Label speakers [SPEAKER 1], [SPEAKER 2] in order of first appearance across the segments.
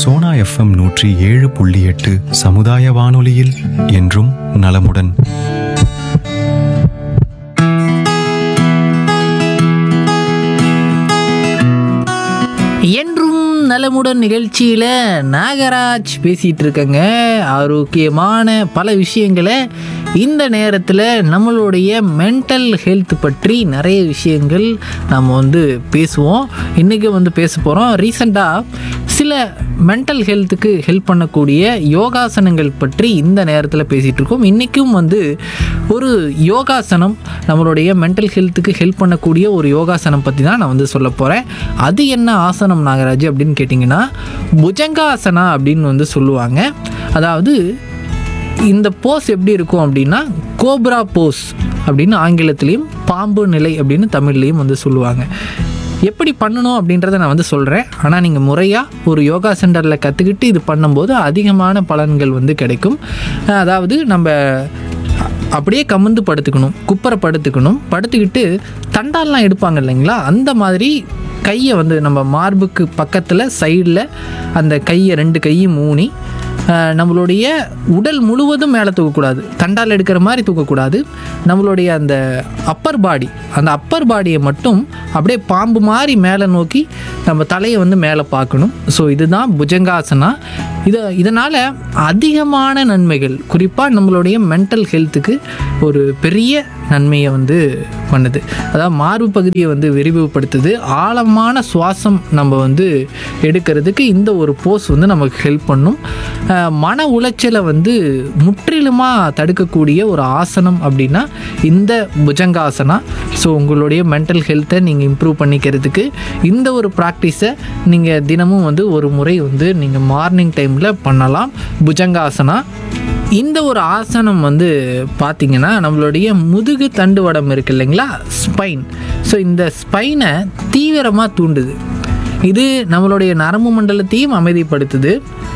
[SPEAKER 1] Sona FM நூற்றி ஏழு புள்ளி எட்டு சமுதாய வானொலியில் என்றும் நலமுடன்
[SPEAKER 2] என்றும் நலமுடன் நிகழ்ச்சியில் நாகராஜ் பேசிகிட்டு இருக்கங்க ஆரோக்கியமான பல விஷயங்களை இந்த நேரத்தில் நம்மளுடைய மென்டல் ஹெல்த் பற்றி நிறைய விஷயங்கள் நம்ம வந்து பேசுவோம் இன்றைக்கி வந்து பேச போகிறோம் ரீசண்டாக சில மென்டல் ஹெல்த்துக்கு ஹெல்ப் பண்ணக்கூடிய யோகாசனங்கள் பற்றி இந்த நேரத்தில் பேசிகிட்டு இருக்கோம் இன்றைக்கும் வந்து ஒரு யோகாசனம் நம்மளுடைய மென்டல் ஹெல்த்துக்கு ஹெல்ப் பண்ணக்கூடிய ஒரு யோகாசனம் பற்றி தான் நான் வந்து சொல்ல போகிறேன் அது என்ன ஆசனம் நாகராஜ் அப்படின்னு கேட்டிங்கன்னா புஜங்காசனா அப்படின்னு வந்து சொல்லுவாங்க அதாவது இந்த போஸ் எப்படி இருக்கும் அப்படின்னா கோப்ரா போஸ் அப்படின்னு ஆங்கிலத்திலையும் பாம்பு நிலை அப்படின்னு தமிழ்லையும் வந்து சொல்லுவாங்க எப்படி பண்ணணும் அப்படின்றத நான் வந்து சொல்கிறேன் ஆனால் நீங்கள் முறையாக ஒரு யோகா சென்டரில் கற்றுக்கிட்டு இது பண்ணும்போது அதிகமான பலன்கள் வந்து கிடைக்கும் அஹ் அதாவது நம்ம அப்படியே கமுந்து படுத்துக்கணும் குப்பரை படுத்துக்கணும் படுத்துக்கிட்டு தண்டால்லாம் எடுப்பாங்க இல்லைங்களா அந்த மாதிரி கையை வந்து நம்ம மார்புக்கு பக்கத்தில் சைடில் அந்த கையை ரெண்டு கையும் மூணி ஆஹ், நம்மளுடைய உடல் முழுவதும் மேலே தூக்கக்கூடாது தண்டால் எடுக்கிற மாதிரி தூக்கக்கூடாது நம்மளுடைய அந்த அப்பர் பாடி அந்த அப்பர் பாடியை மட்டும் அப்படியே பாம்பு மாதிரி மேலே நோக்கி நம்ம தலையை வந்து மேலே பார்க்கணும் ஸோ இதுதான் புஜங்காசனா இதை இதனால் அதிகமான நன்மைகள் குறிப்பாக நம்மளுடைய மென்டல் ஹெல்த்துக்கு ஒரு பெரிய நன்மையை வந்து பண்ணுது அதாவது மார்பு பகுதியை வந்து விரிவுபடுத்துது ஆழமான சுவாசம் நம்ம வந்து எடுக்கிறதுக்கு இந்த ஒரு போஸ் வந்து நமக்கு ஹெல்ப் பண்ணும் அஹ் மன உளைச்சலை வந்து முற்றிலுமாக தடுக்கக்கூடிய ஒரு ஆசனம் அப்படின்னா இந்த புஜங்காசனா ஸோ உங்களுடைய மென்டல் ஹெல்த்தை நீங்கள் இம்ப்ரூவ் பண்ணிக்கிறதுக்கு இந்த ஒரு ப்ராக்டிஸை நீங்கள் தினமும் வந்து ஒரு முறை வந்து நீங்கள் மார்னிங் டைமில் பண்ணலாம் புஜங்காசனா இந்த ஒரு ஆசனம் வந்து பார்த்தீங்கன்னா நம்மளுடைய முதுகு தண்டுவடம் இருக்கு இல்லைங்களா ஸ்பைன் ஸோ இந்த ஸ்பைனை தீவிரமாக தூண்டுது இது நம்மளுடைய நரம்பு மண்டலத்தையும் அமைதிப்படுத்துது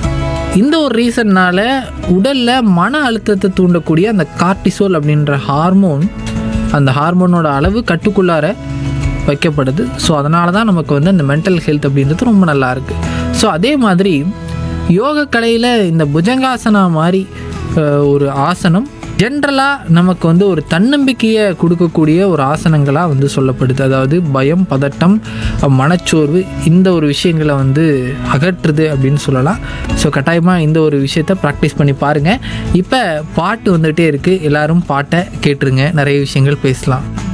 [SPEAKER 2] இந்த ஒரு ரீசன்னால் உடலில் மன அழுத்தத்தை தூண்டக்கூடிய அந்த கார்டிசோல் அப்படின்ற ஹார்மோன் அந்த ஹார்மோனோட அளவு கட்டுக்குள்ளார வைக்கப்படுது ஸோ அதனால தான் நமக்கு வந்து அந்த மென்டல் ஹெல்த் அப்படின்றது ரொம்ப நல்லா இருக்குது ஸோ அதே மாதிரி யோக கலையில் இந்த புஜங்காசனா மாதிரி அஹ், ஒரு ஆசனம் ஜென்ரலாக நமக்கு வந்து ஒரு தன்னம்பிக்கையை கொடுக்கக்கூடிய ஒரு ஆசனங்களாக வந்து சொல்லப்படுது அதாவது பயம் பதட்டம் அஹ், மனச்சோர்வு இந்த ஒரு விஷயங்களை வந்து அகற்றுது அப்படின்னு சொல்லலாம் ஸோ கட்டாயமாக இந்த ஒரு விஷயத்த ப்ராக்டிஸ் பண்ணி பாருங்கள் இப்போ பாட்டு வந்துகிட்டே இருக்குது எல்லாரும் பாட்டை கேட்டுருங்க நிறைய விஷயங்கள் பேசலாம்